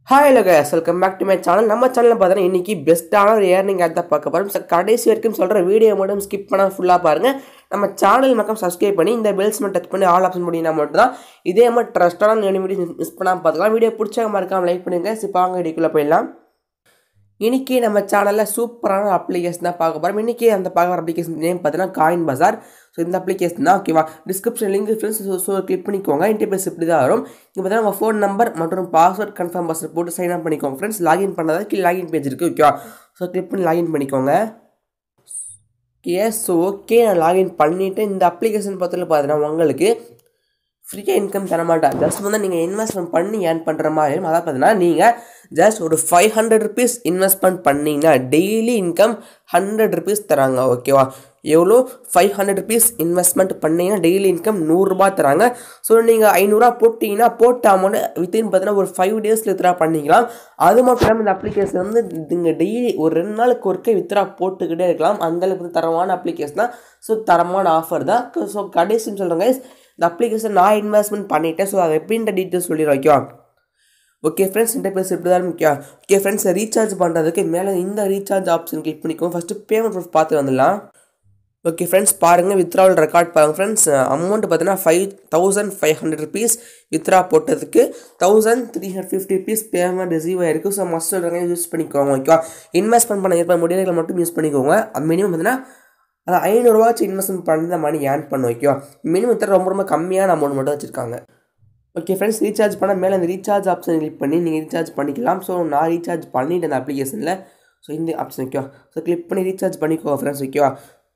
hi hello guys welcome back to my channel நம்ம சேனலில் பார்த்தீங்கன்னா இன்றைக்கி பெஸ்ட்டான ஒரு ஏர்னிங் ஆட் தான் பார்க்க போகிறோம் சார் கடைசி வரைக்கும் சொல்கிற வீடியோ மட்டும் ஸ்கிப் பண்ணால் ஃபுல்லாக பாருங்கள் நம்ம சேனல் மட்டும் சப்ஸ்கிரைப் பண்ணி இந்த பெல்ஸ் மட்டும் டச் பண்ணி ஆல் ஆப்ஷன் பண்ணினா மட்டும் தான் இதே மாதிரி ட்ரஸ்டான வீடியோ மிஸ் பண்ணாமல் பார்த்துக்கலாம் வீடியோ பிடிச்சா மறக்காம லைக் பண்ணுங்கள் இப்போ வாங்க வீடியோக்குள்ளே போயிடலாம் இன்றைக்கி நம்ம சேனலில் சூப்பரான அப்ளிகேஷன் தான் பார்க்க போகிறோம் இன்றைக்கி அந்த பார்க்குற அப்ளிகேஷன் நேம் பார்த்தீங்கன்னா காயின் பஜார் ஸோ இந்த அப்ளிகேஷன் தான் ஓகேவா description link friends so click பண்ணிக்கோங்க இன்டர்பேஸ் இப்படி தான் வரும் இங்கே பார்த்தீங்கன்னா உங்கள் ஃபோன் நம்பர் மற்றும் பாஸ்வேர்ட் கன்ஃபார்ம் பாஸ்வேர்ட் போட்டு சைன் அப் பண்ணிக்கோங்க ஃப்ரெண்ட்ஸ் லாகின் பண்ணதாக கீழே லாகின் பேஜ் இருக்குது ஓகேவா ஸோ கிளிக் பண்ணி லாகின் பண்ணிக்கோங்க எஸ் ஓகே நான் லாகின் பண்ணிவிட்டு இந்த அப்ளிகேஷன் பார்த்துல பார்த்தீங்கன்னா உங்களுக்கு ஃப்ரீயாக இன்கம் தர மாட்டேன் ஜஸ்ட் வந்து நீங்கள் இன்வெஸ்ட்மெண்ட் பண்ணி ஏர்ன் பண்ணுற மாதிரி இருக்கும் அதாவது பார்த்தீங்கன்னா நீங்கள் ஜஸ்ட் ஒரு ஃபைவ் ஹண்ட்ரட் ருபீஸ் இன்வெஸ்ட்மெண்ட் பண்ணிங்கன்னா டெய்லி இன்கம் ஹண்ட்ரட் ருபீஸ் தராங்க ஓகேவா எவ்வளோ ஃபைவ் ஹண்ட்ரட் ருபீஸ் இன்வெஸ்ட்மெண்ட் பண்ணிங்கன்னா டெய்லி இன்கம் நூறுரூபா தராங்க ஸோ நீங்கள் ஐநூறுரூவா போட்டிங்கன்னா போட்ட அமௌண்ட் வித்தின் பார்த்தீங்கன்னா ஒரு ஃபைவ் டேஸில் வித்ரா பண்ணிக்கலாம் அது மட்டும் இல்லாமல் இந்த அப்ளிகேஷன் வந்து நீங்கள் டெய்லி ஒரு ரெண்டு நாளுக்கு ஒருக்கே வித்ரா போட்டுக்கிட்டே இருக்கலாம் அந்தளவுக்கு வந்து தரமான அப்ளிகேஷன் தான் ஸோ தரமான ஆஃபர் தான் ஸோ கடைசின்னு சொல்கிறேங்க இந்த அப்ளிகேஷன் நான் இன்வெஸ்ட்மெண்ட் பண்ணிட்டேன் ஸோ அது எப்படின்ற டீட்டெயில்ஸ் சொல்லிடுறேன் ஓகேவா ஓகே ஃப்ரெண்ட்ஸ் இன்டர்பேஸ் இப்படி தான் முக்கியம் ஓகே ஃப்ரெண்ட்ஸ் ரீசார்ஜ் பண்ணுறதுக்கு மேலே இந்த ரீசார்ஜ் ஆப்ஷன் கிளிக் பண்ணிக்கோங்க ஃபஸ்ட்டு பேமெண்ட் ப்ரூஃப் பார்த்து வந்துடலாம் ஓகே ஃப்ரெண்ட்ஸ் பாருங்கள் வித்ராவல் ரெக்கார்ட் பாருங்கள் ஃப்ரெண்ட்ஸ் அமௌண்ட் பார்த்தீங்கன்னா five thousand five hundred rupees withdraw போட்டதுக்கு thousand three hundred fifty rupees payment receive ஆயிருக்கு ஸோ மஸ்ட் சொல்கிறாங்க யூஸ் பண்ணிக்கோங்க ஓகேவா இன்வெஸ்ட்மெண்ட் பண்ண ஏற்பட முடியல மட்டும் யூஸ் பண்ணிக்கோங்க மினிமம் பார்த்தீங்கன்னா அது ஐநூறுரூவாச்சும் இன்வெஸ்ட்மெண்ட் பண்ண மணி ஏர்ன் பண்ண ஓகேவா மினிமம் தர ரொம்ப ரொம்ப கம்மியான அமௌண்ட் மட்டும் வச்சுருக்காங்க ஓகே ஃப்ரெண்ட்ஸ் ரீசார்ஜ் பண்ண மேலே அந்த ரீசார்ஜ் ஆப்ஷன் கிளிக் பண்ணி நீங்கள் ரீசார்ஜ் பண்ணிக்கலாம் ஸோ நான் ரீசார்ஜ் பண்ணிட்டேன் அந்த அப்ளிகேஷனில் ஸோ இந்த ஆப்ஷன் ஓகேவா ஸோ கிளிக் பண்ணி ரீசார்ஜ் பண்ணிக்கோ ஃப்ரெண்ட்ஸ் ஓகேவா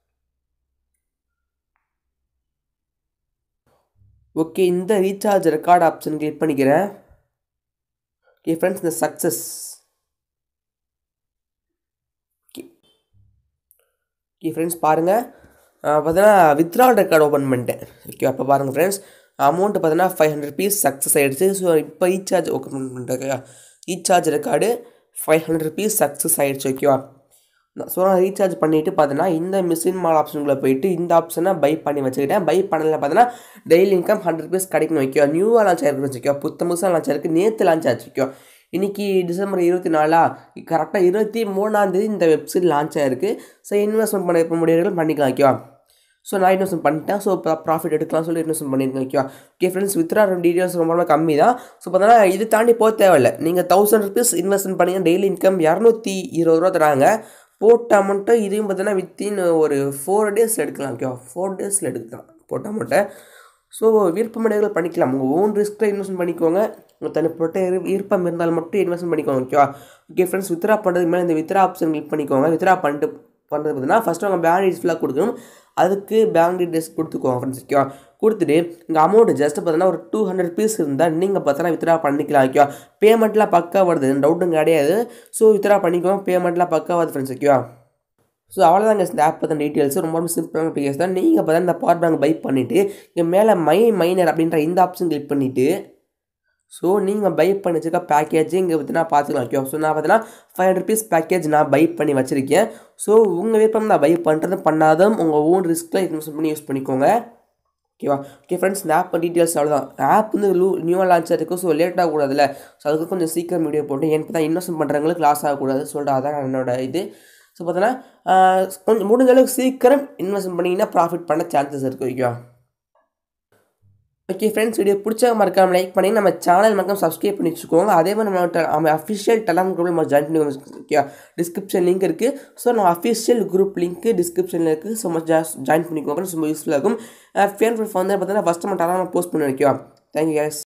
ஓகே இந்த ரீசார்ஜ் ரெக்கார்ட் ஆப்ஷன் கிளிக் பண்ணிக்கிறேன் ஓகே ஃப்ரெண்ட்ஸ் இந்த சக்ஸஸ் ஓகே ஃப்ரெண்ட்ஸ் பாருங்கள் பார்த்தீங்கன்னா வித்ரால் ரெக்கார்ட் ஓப்பன் பண்ணிட்டேன் ஓகே அப்போ பாருங்கள் ஃப்ரெண்ட்ஸ் அமௌண்ட்டு பார்த்தீங்கன்னா ஃபைவ் ஹண்ட்ரட் ருபீஸ் சக்ஸஸ் ஆகிடுச்சு ஸோ இப்போ ரீசார்ஜ் ஓப்பன் பண்ணிட்டேன் recharge record five hundred rupees success ஆகிடுச்சு ஓகேவா ஸோ நான் ரீசார்ஜ் பண்ணிவிட்டு பார்த்தீங்கன்னா இந்த மிஷின் மால் ஆப்ஷனுக்குள்ளே போயிட்டு இந்த ஆப்ஷனை பை பண்ணி வச்சுக்கிட்டேன் பை பண்ணல பார்த்தீங்கன்னா டெய்லி இன்கம் ஹண்ட்ரட் ருபீஸ் கிடைக்கும் வைக்கோ நியூவாக லான்ச் ஆகிருக்கு வச்சுக்கோ புத்த புதுசாக லான்ச் ஆயிருக்கு நேற்று லான்ச் ஆச்சு வைக்கோ இன்றைக்கி டிசம்பர் இருபத்தி நாலா கரெக்டாக இருபத்தி மூணாந்தேதி இந்த வெப்சைட் லான்ச் ஆகிருக்கு ஸோ இன்வெஸ்ட்மெண்ட் பண்ண இப்போ முடியவர்கள் பண்ணிக்கலாம் ஓகேவா ஸோ நான் இன்வெஸ்ட்மெண்ட் பண்ணிட்டேன் ஸோ இப்போ ப்ராஃபிட் எடுக்கலாம் சொல்லி இன்வெஸ்ட்மெண்ட் பண்ணியிருக்கேன் ஓகேவா ஓகே ஃப்ரெண்ட்ஸ் வித்ரா டீட்டெயில்ஸ் ரொம்ப ரொம்ப கம்மி தான் ஸோ பார்த்தீங்கன்னா இது தாண்டி போக தேவையில்லை நீங்கள் தௌசண்ட் ருபீஸ் இன்வெஸ்ட்மெண்ட் பண்ணிங்க டெய்லி இன்கம் இரநூத்தி இருபது ரூபா தராங்க போட்ட அமௌண்ட்டை இதையும் பார்த்தீங்கன்னா வித்தின் ஒரு ஃபோர் டேஸில் எடுக்கலாம் ஓகேவா ஃபோர் டேஸில் எடுக்கலாம் போட்ட அமௌண்ட்டை ஸோ விருப்பமடைகள் பண்ணிக்கலாம் உங்கள் ஓன் ரிஸ்க்கில் இன்வெஸ்ட்மெண்ட் பண்ணிக்கோங்க உங்கள் தனிப்பட்ட விருப்பம் இருந்தால் மட்டும் இன்வெஸ்ட்மெண்ட் பண்ணிக்கோங்க ஓகேவா ஓகே ஃப்ரெண்ட்ஸ் வித்ரா பண்ணுறதுக்கு மேலே இந்த வித்ரா ஆப்ஷன் கிளிக் பண்ணிக்கோங்க வித்ரா பண்ணிட்டு பண்ணுறது பார்த்தீங்கன்னா ஃபஸ்ட்டு உங்கள் பேங்க் டீட்டெயில்ஸ் ஃபுல்லாக கொடுக்கணும் அதுக்கு பேங்க் டீட்டெயில்ஸ் கொடுத்துக்கோங்க ஃப்ரெண்ட்ஸ் ஓகேவா கொடுத்துட்டு இங்கே அமௌண்ட் ஜஸ்ட் பார்த்தீங்கன்னா ஒரு டூ ஹண்ட்ரட் பீஸ் இருந்தால் நீங்கள் பார்த்தீங்கன்னா வித்ரா பண்ணிக்கலாம் ஓகேவா பேமெண்ட்லாம் பக்கா வருது டவுட்டும் கிடையாது ஸோ வித்ரா பண்ணிக்கோங்க பேமெண்ட்லாம் பக்கா வருது ஃப்ரெண்ட்ஸ் ஓகேவா ஸோ அவ்வளோதாங்க இந்த ஆப் பற்றின டீட்டெயில்ஸ் ரொம்ப ரொம்ப சிம்பிளான அப்ளிகேஷன் தான் நீங்கள் பார்த்தா இந்த பவர் பேங்க் பை பண்ணிவிட்டு இங்கே மேலே மை மைனர் அப்படின்ற இந்த ஆப்ஷன் கிளிக் பண்ணிவிட்டு ஸோ நீங்கள் பை பண்ணி வச்சுருக்க பேக்கேஜ் இங்கே பார்த்தீங்கன்னா பார்த்துக்கலாம் ஓகே ஸோ நான் பார்த்தீங்கன்னா ஃபைவ் ஹண்ட்ரட் ருபீஸ் பேக்கேஜ் நான் பை பண்ணி வச்சுருக்கேன் ஸோ உங்கள் விருப்பம் தான் பை பண்ணுறது பண்ணாதும் உங்கள் ஓன் ரிஸ்க்கில் இன்வெஸ்ட் பண்ணி யூஸ் பண்ணிக்கோங்க ஓகேவா ஓகே ஃப்ரெண்ட்ஸ் இந்த ஆப் டீட்டெயில்ஸ் அவ்வளோதான் ஆப் வந்து லூ நியூவாக லான்ச் ஆகிருக்கு ஸோ லேட் ஆகக்கூடாதுல்ல ஸோ அதுக்கு கொஞ்சம் சீக்கிரம் வீடியோ போட்டு எனக்கு தான் இன்வெஸ்ட் பண்ணுறவங்களுக்கு லாஸ் ஆகக்கூடாது சொல்லிட்டு அதான் என்னோட இது ஸோ பார்த்தோன்னா கொஞ்சம் முடிஞ்ச அளவுக்கு சீக்கிரம் இன்வெஸ்ட் பண்ணிங்கன்னா ப்ராஃபிட் பண்ண சான்சஸ் இருக்குது ஓகேவா ஓகே ஃப்ரெண்ட்ஸ் வீடியோ பிடிச்ச மறக்காம லைக் பண்ணி நம்ம சேனல் மக்கள் சப்ஸ்கிரைப் பண்ணி வச்சுக்கோங்க அதே மாதிரி நம்ம நம்ம அஃபிஷியல் டெலாம் குரூப்பில் நம்ம ஜாயின் பண்ணி ஓகே டிஸ்கிரிப்ஷன் லிங்க் இருக்குது ஸோ நம்ம அஃபிஷியல் குரூப் லிங்க் டிஸ்கிரிப்ஷனில் இருக்குது ஸோ மச் ஜாயின் பண்ணிக்கோங்க ரொம்ப யூஸ்ஃபுல்லாக இருக்கும் ஃபேன் ப்ரூஃப் வந்து பார்த்தீங்கன்னா ஃபஸ்ட் நம்ம டெலாம் போஸ்ட் பண்ணி வைக்கோ தேங்க்யூ கேஸ்